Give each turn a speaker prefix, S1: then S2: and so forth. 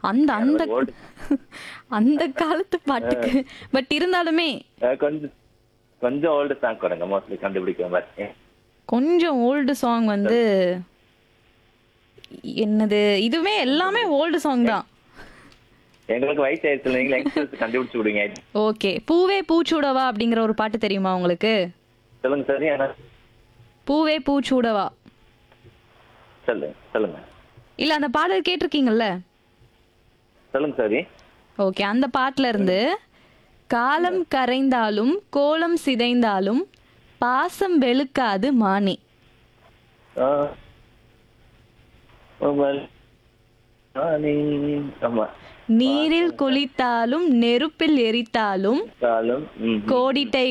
S1: அந்த அந்த
S2: old.
S1: அந்த காலத்து பாட்டுக்கு பட் இருந்தாலுமே
S2: அஹ் கொஞ்சம் கொஞ்சம் ஓல்டு சாங் கொடுங்க மோஸ்ட்லி கண்டுபிடிக்கிற மாதிரி
S1: கொஞ்சம் ஓல்டு சாங் வந்து என்னது இதுவுமே எல்லாமே ஓல்டு சாங் தான்
S2: எங்களுக்கு வயசு ஆயிடுச்சு நீங்க யங்ஸ்டர்ஸ் கண்டுபிடிச்சு விடுங்க
S1: ஓகே பூவே பூச்சூடவா அப்படிங்கிற ஒரு பாட்டு தெரியுமா உங்களுக்கு
S2: சொல்லுங்க சார் ஏன்னா
S1: பூவே பூச்சூடவா
S2: சொல்லுங்க சொல்லுங்க
S1: இல்ல அந்த பாடல் கேட்டிருக்கீங்கல்ல
S2: சொல்லுங்க சாரி
S1: ஓகே அந்த பாட்டுல இருந்து காலம் கரைந்தாலும் கோலம் சிதைந்தாலும் பாசம் வெளுக்காது மானே
S2: ஆமா
S1: நீரில் குளித்தாலும் நெருப்பில் எரித்தாலும்
S2: காலம் ம்
S1: கோடிட்டை